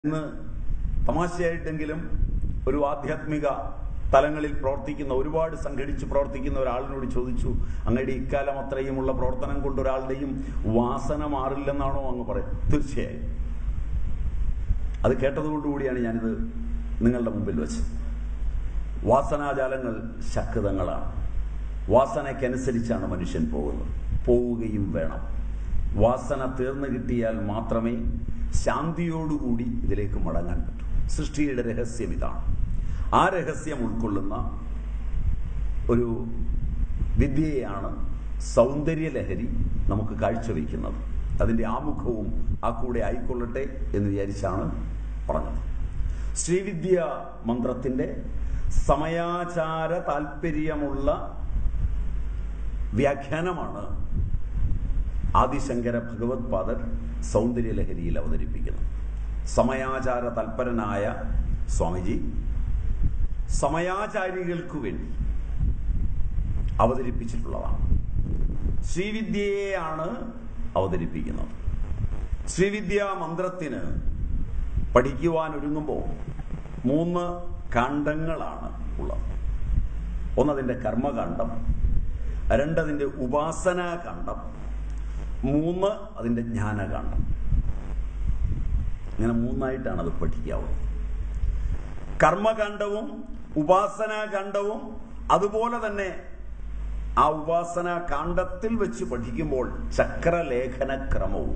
ഇന്ന് തമാശയായിട്ടെങ്കിലും ഒരു ആധ്യാത്മിക തലങ്ങളിൽ പ്രവർത്തിക്കുന്ന ഒരുപാട് സംഘടിച്ച് പ്രവർത്തിക്കുന്ന ഒരാളിനോട് ചോദിച്ചു അങ്ങയുടെ ഇക്കാലം അത്രയുമുള്ള പ്രവർത്തനം കൊണ്ട് ഒരാളുടെയും വാസന മാറില്ലെന്നാണോ അങ്ങ് പറയും തീർച്ചയായും അത് കേട്ടതുകൊണ്ടുകൂടിയാണ് ഞാനിത് നിങ്ങളുടെ മുമ്പിൽ വെച്ചത് വാസനാജാലങ്ങൾ ശക്തങ്ങളാണ് വാസനയ്ക്കനുസരിച്ചാണ് മനുഷ്യൻ പോകുന്നത് പോവുകയും വേണം വാസന തീർന്നു കിട്ടിയാൽ മാത്രമേ ശാന്തിയോടുകൂടി ഇതിലേക്ക് മടങ്ങാൻ പറ്റൂ സൃഷ്ടിയുടെ രഹസ്യം ഇതാണ് ആ രഹസ്യം ഉൾക്കൊള്ളുന്ന ഒരു വിദ്യയാണ് സൗന്ദര്യലഹരി നമുക്ക് കാഴ്ചവെക്കുന്നത് അതിൻ്റെ ആമുഖവും ആ കൂടെ ആയിക്കൊള്ളട്ടെ എന്ന് വിചാരിച്ചാണ് പറഞ്ഞത് ശ്രീവിദ്യ മന്ത്രത്തിന്റെ സമയാചാര താല്പര്യമുള്ള വ്യാഖ്യാനമാണ് ആദിശങ്കര ഭഗവത് പാദർ സൗന്ദര്യലഹരിയിൽ അവതരിപ്പിക്കുന്നത് സമയാചാര തൽപരനായ സ്വാമിജി സമയാചാരികൾക്കു വേണ്ടി അവതരിപ്പിച്ചിട്ടുള്ളതാണ് ശ്രീവിദ്യയെയാണ് അവതരിപ്പിക്കുന്നത് ശ്രീവിദ്യ മന്ത്രത്തിന് പഠിക്കുവാൻ ഒരുങ്ങുമ്പോൾ മൂന്ന് കാണ്ഡങ്ങളാണ് ഉള്ളത് ഒന്നതിൻ്റെ കർമ്മകാന്ഡം രണ്ടതിൻ്റെ ഉപാസനാകാന്ഡം മൂന്ന് അതിൻ്റെ ജ്ഞാനകാന്ഡം ഇങ്ങനെ മൂന്നായിട്ടാണ് അത് പഠിക്കാവുന്നത് കർമ്മകാന്ഡവും ഉപാസനാകാന്ഡവും അതുപോലെ തന്നെ ആ ഉപാസനാ കാണ്ഡത്തിൽ വെച്ച് പഠിക്കുമ്പോൾ ചക്രലേഖന ക്രമവും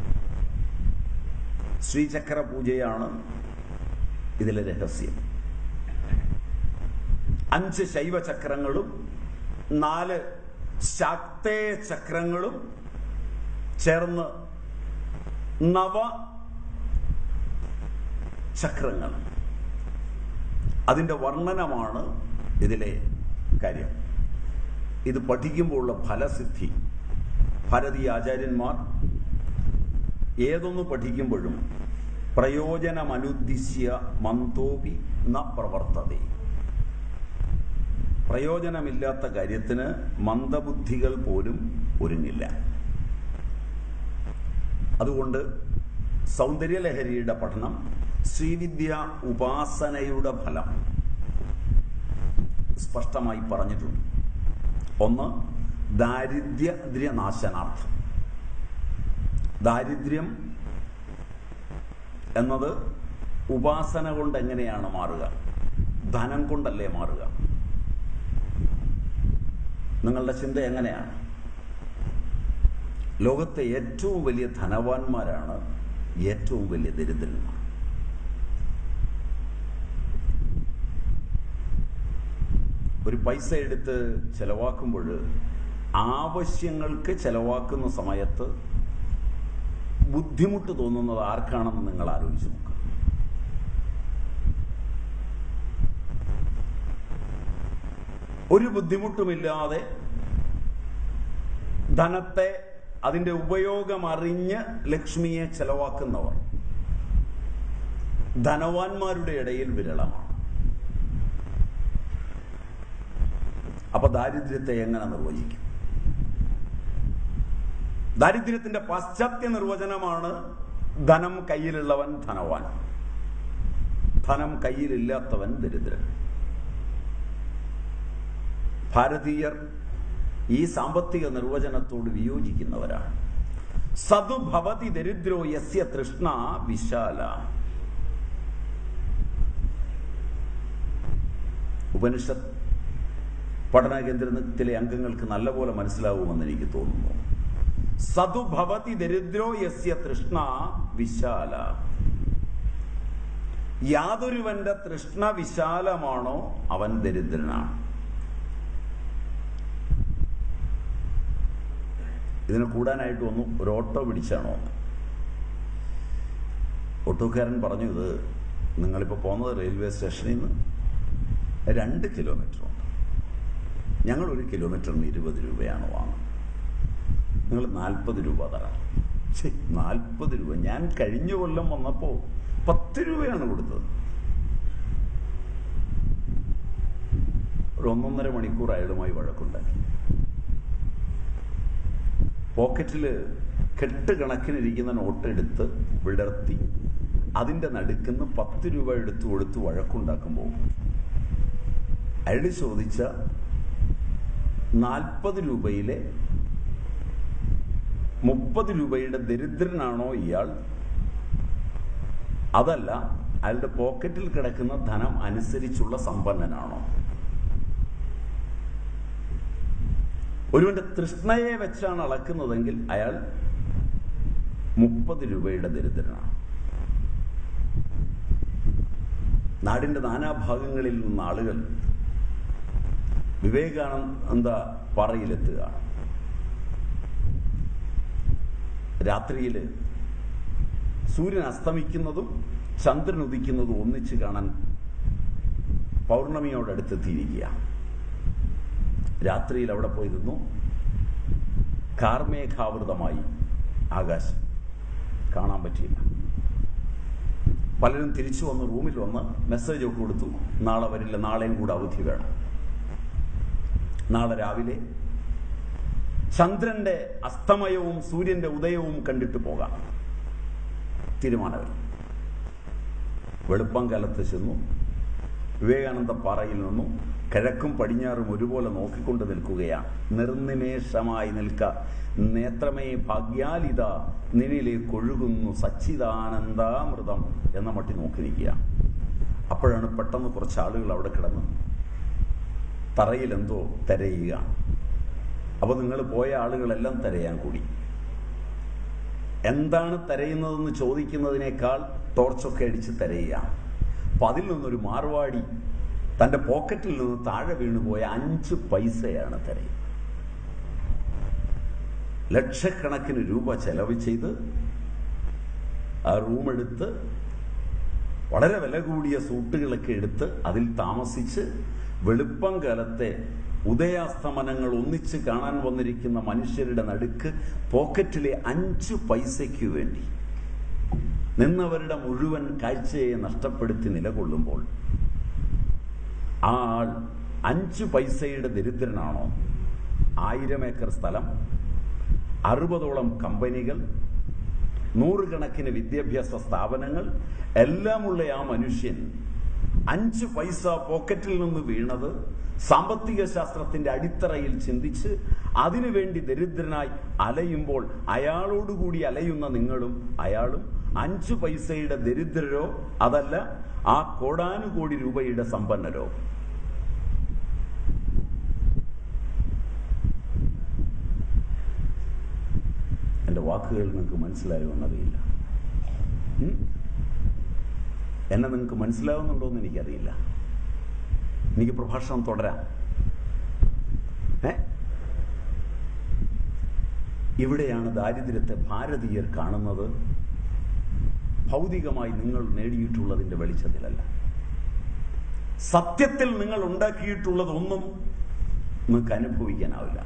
ശ്രീചക്ര പൂജയാണ് ഇതിലെ രഹസ്യം അഞ്ച് ശൈവചക്രങ്ങളും നാല് ശാക്തേയ ചക്രങ്ങളും ചേർന്ന് നവ ചക്രങ്ങൾ അതിൻ്റെ വർണ്ണനമാണ് ഇതിലെ കാര്യം ഇത് പഠിക്കുമ്പോഴുള്ള ഫലസിദ്ധി ഭാരതീയ ആചാര്യന്മാർ ഏതൊന്ന് പഠിക്കുമ്പോഴും പ്രയോജനമനുദ്ദിശ്യ മന്തോപി ന പ്രവർത്തതേ പ്രയോജനമില്ലാത്ത കാര്യത്തിന് മന്ദബുദ്ധികൾ പോലും ഒരുങ്ങില്ല അതുകൊണ്ട് സൗന്ദര്യലഹരിയുടെ പഠനം ശ്രീവിദ്യ ഉപാസനയുടെ ഫലം സ്പഷ്ടമായി പറഞ്ഞിട്ടുണ്ട് ഒന്ന് ദാരിദ്ര്യനാശനാർത്ഥം ദാരിദ്ര്യം എന്നത് ഉപാസന കൊണ്ട് എങ്ങനെയാണ് മാറുക ധനം കൊണ്ടല്ലേ മാറുക നിങ്ങളുടെ ചിന്ത എങ്ങനെയാണ് ലോകത്തെ ഏറ്റവും വലിയ ധനവാന്മാരാണ് ഏറ്റവും വലിയ ദരിദ്രന്മാർ ഒരു പൈസ എടുത്ത് ചെലവാക്കുമ്പോൾ ആവശ്യങ്ങൾക്ക് ചെലവാക്കുന്ന സമയത്ത് ബുദ്ധിമുട്ട് തോന്നുന്നത് ആർക്കാണെന്ന് നിങ്ങൾ ആലോചിച്ച് നോക്കുക ഒരു ബുദ്ധിമുട്ടുമില്ലാതെ ധനത്തെ അതിന്റെ ഉപയോഗം അറിഞ്ഞ് ലക്ഷ്മിയെ ചെലവാക്കുന്നവർ ധനവാന്മാരുടെ ഇടയിൽ വിരളമാണ് അപ്പൊ ദാരിദ്ര്യത്തെ എങ്ങനെ നിർവചിക്കും ദാരിദ്ര്യത്തിന്റെ പാശ്ചാത്യ നിർവചനമാണ് ധനം കയ്യിലുള്ളവൻ ധനവാൻ ധനം കയ്യിലില്ലാത്തവൻ ദരിദ്രൻ ഭാരതീയർ ഈ സാമ്പത്തിക നിർവചനത്തോട് വിയോജിക്കുന്നവരാണ് സതുഭവതി ദരിദ്രോ യസ്യ തൃഷ്ണ വിശാല ഉപനിഷത്ത് പഠന കേന്ദ്രത്തിലെ അംഗങ്ങൾക്ക് നല്ലപോലെ മനസ്സിലാവുമെന്ന് എനിക്ക് തോന്നുന്നു സതുഭവതി ദരിദ്രോ യസ്യ തൃഷ്ണ വിശാല യാതൊരുവന്റെ തൃഷ്ണ വിശാലമാണോ അവൻ ദരിദ്രനാണ് ഇതിന് കൂടാനായിട്ട് വന്നു ഒരു ഓട്ടോ പിടിച്ചാണോ ഓട്ടോക്കാരൻ പറഞ്ഞു ഇത് നിങ്ങളിപ്പോൾ പോകുന്നത് റെയിൽവേ സ്റ്റേഷനിൽ നിന്ന് രണ്ട് കിലോമീറ്റർ ഉണ്ട് ഞങ്ങൾ ഒരു കിലോമീറ്ററിന് ഇരുപത് രൂപയാണ് വാങ്ങുന്നത് നിങ്ങൾ നാൽപ്പത് രൂപ തരാം ശരി നാൽപ്പത് രൂപ ഞാൻ കഴിഞ്ഞ കൊല്ലം വന്നപ്പോൾ പത്ത് രൂപയാണ് കൊടുത്തത് ഒരു ഒന്നൊന്നര മണിക്കൂർ അയാളുമായി വഴക്കുണ്ടാക്കി പോക്കറ്റിൽ കെട്ട് കണക്കിനിരിക്കുന്ന നോട്ട് എടുത്ത് വിടർത്തി അതിന്റെ നടുക്കുന്ന് പത്ത് രൂപ എടുത്തു കൊടുത്ത് വഴക്കുണ്ടാക്കുമ്പോൾ അയാൾ ചോദിച്ച നാൽപ്പത് രൂപയിലെ മുപ്പത് രൂപയുടെ ദരിദ്രനാണോ ഇയാൾ അതല്ല അയാളുടെ പോക്കറ്റിൽ കിടക്കുന്ന ധനം അനുസരിച്ചുള്ള സമ്പന്നനാണോ ഒരുവന്റെ തൃഷ്ണയെ വെച്ചാണ് അളക്കുന്നതെങ്കിൽ അയാൾ മുപ്പത് രൂപയുടെ ദരിദ്രനാണ് നാടിന്റെ നാനാഭാഗങ്ങളിൽ നിന്ന് ആളുകൾ വിവേകാനന്ദ പാറയിലെത്തുകയാണ് രാത്രിയിൽ സൂര്യൻ അസ്തമിക്കുന്നതും ചന്ദ്രൻ ഉദിക്കുന്നതും ഒന്നിച്ച് കാണാൻ പൗർണമിയോടടുത്തെത്തിയിരിക്കുക രാത്രിയിൽ അവിടെ പോയി നിന്നു കാർമേഘാവൃതമായി ആകാശം കാണാൻ പറ്റിയില്ല പലരും തിരിച്ചു വന്ന് റൂമിൽ വന്ന് മെസ്സേജ് ഒക്കെ കൊടുത്തു നാളെ വരില്ല നാളെയും കൂടെ അവധി വേണം നാളെ രാവിലെ ചന്ദ്രന്റെ അസ്തമയവും സൂര്യന്റെ ഉദയവും കണ്ടിട്ട് പോകാം തീരുമാനമായി വെളുപ്പം കാലത്ത് ചെന്നു വിവേകാനന്ദ പാറയിൽ നിന്നും കിഴക്കും പടിഞ്ഞാറും ഒരുപോലെ നോക്കിക്കൊണ്ട് നിൽക്കുകയാണ് നിർനിമേഷമായി നിൽക്ക നേത്രമേ ഭാഗ്യാലിത നിന്നിലേക്ക് ഒഴുകുന്നു സച്ചിദാനന്ദാമൃതം എന്ന മട്ടി നോക്കി നിൽക്കുക അപ്പോഴാണ് പെട്ടെന്ന് കുറച്ച് ആളുകൾ അവിടെ കിടന്ന് തറയിൽ എന്തോ തിരയുക അപ്പൊ നിങ്ങൾ പോയ ആളുകളെല്ലാം തിരയാൻ കൂടി എന്താണ് തിരയുന്നതെന്ന് ചോദിക്കുന്നതിനേക്കാൾ ടോർച്ചൊക്കെ അടിച്ച് തിരയുക അപ്പൊ അതിൽ നിന്നൊരു മാർവാടി തന്റെ പോക്കറ്റിൽ നിന്ന് താഴെ വീണുപോയ അഞ്ച് പൈസയാണ് തിരയുന്നത് ലക്ഷക്കണക്കിന് രൂപ ചെലവ് ചെയ്ത് ആ റൂമെടുത്ത് വളരെ വില കൂടിയ സൂട്ടുകളൊക്കെ എടുത്ത് അതിൽ താമസിച്ച് വെളുപ്പം കാലത്തെ ഉദയാസ്തമനങ്ങൾ ഒന്നിച്ച് കാണാൻ വന്നിരിക്കുന്ന മനുഷ്യരുടെ നടുക്ക് പോക്കറ്റിലെ അഞ്ച് പൈസയ്ക്ക് വേണ്ടി നിന്നവരുടെ മുഴുവൻ കാഴ്ചയെ നഷ്ടപ്പെടുത്തി നിലകൊള്ളുമ്പോൾ ആ ആൾ അഞ്ച് പൈസയുടെ ദരിദ്രനാണോ ആയിരം ഏക്കർ സ്ഥലം അറുപതോളം കമ്പനികൾ നൂറുകണക്കിന് വിദ്യാഭ്യാസ സ്ഥാപനങ്ങൾ എല്ലാമുള്ള ആ മനുഷ്യൻ അഞ്ച് പൈസ പോക്കറ്റിൽ നിന്ന് വീണത് സാമ്പത്തിക ശാസ്ത്രത്തിന്റെ അടിത്തറയിൽ ചിന്തിച്ച് അതിനുവേണ്ടി ദരിദ്രനായി അലയുമ്പോൾ അയാളോടുകൂടി അലയുന്ന നിങ്ങളും അയാളും അഞ്ചു പൈസയുടെ ദരിദ്രരോ അതല്ല ആ കോടാനുകോടി രൂപയുടെ സമ്പന്നരോ എന്റെ വാക്കുകൾ നിങ്ങൾക്ക് മനസ്സിലായോ എന്നറിയില്ല ഉം? എന്നെ നിങ്ങൾക്ക് മനസ്സിലാവുന്നുണ്ടോ എന്ന് എനിക്കറിയില്ല എനിക്ക് പ്രഭാഷണം തുടരാം ഏ ഇവിടെയാണ് ദാരിദ്ര്യത്തെ ഭാരതീയർ കാണുന്നത് ഭൗതികമായി നിങ്ങൾ നേടിയിട്ടുള്ളതിന്റെ വെളിച്ചത്തിലല്ല സത്യത്തിൽ നിങ്ങൾ ഉണ്ടാക്കിയിട്ടുള്ളതൊന്നും നിങ്ങൾക്ക് അനുഭവിക്കാനാവില്ല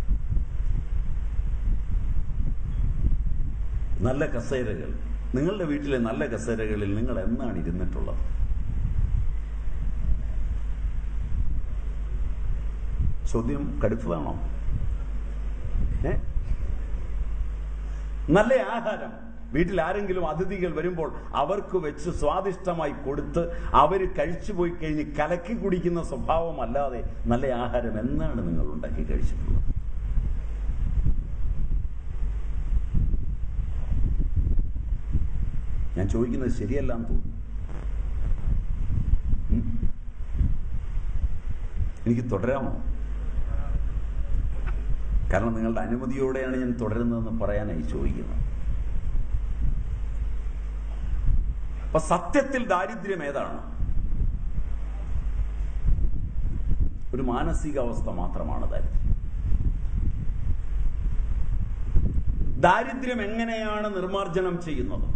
നല്ല കസേരകൾ നിങ്ങളുടെ വീട്ടിലെ നല്ല കസേരകളിൽ നിങ്ങൾ എന്നാണ് ഇരുന്നിട്ടുള്ളത് ചോദ്യം കടുത്തതാണോ ഏ നല്ല ആഹാരം വീട്ടിൽ ആരെങ്കിലും അതിഥികൾ വരുമ്പോൾ അവർക്ക് വെച്ച് സ്വാദിഷ്ടമായി കൊടുത്ത് അവർ കഴിച്ചു പോയി കഴിഞ്ഞ് കലക്കി കുടിക്കുന്ന സ്വഭാവമല്ലാതെ നല്ല ആഹാരം എന്നാണ് നിങ്ങൾ ഉണ്ടാക്കി കഴിച്ചിട്ടുള്ളത് ഞാൻ ചോദിക്കുന്നത് ശരിയല്ലാന്ന് തോന്നുന്നു ഉം? എനിക്ക് തുടരാമോ കാരണം നിങ്ങളുടെ അനുമതിയോടെയാണ് ഞാൻ തുടരുന്നതെന്ന് പറയാനായി ചോദിക്കുന്നത് അപ്പൊ സത്യത്തിൽ ദാരിദ്ര്യം ഏതാണ് ഒരു മാനസികാവസ്ഥ മാത്രമാണ് ദാരിദ്ര്യം ദാരിദ്ര്യം എങ്ങനെയാണ് നിർമാർജനം ചെയ്യുന്നത്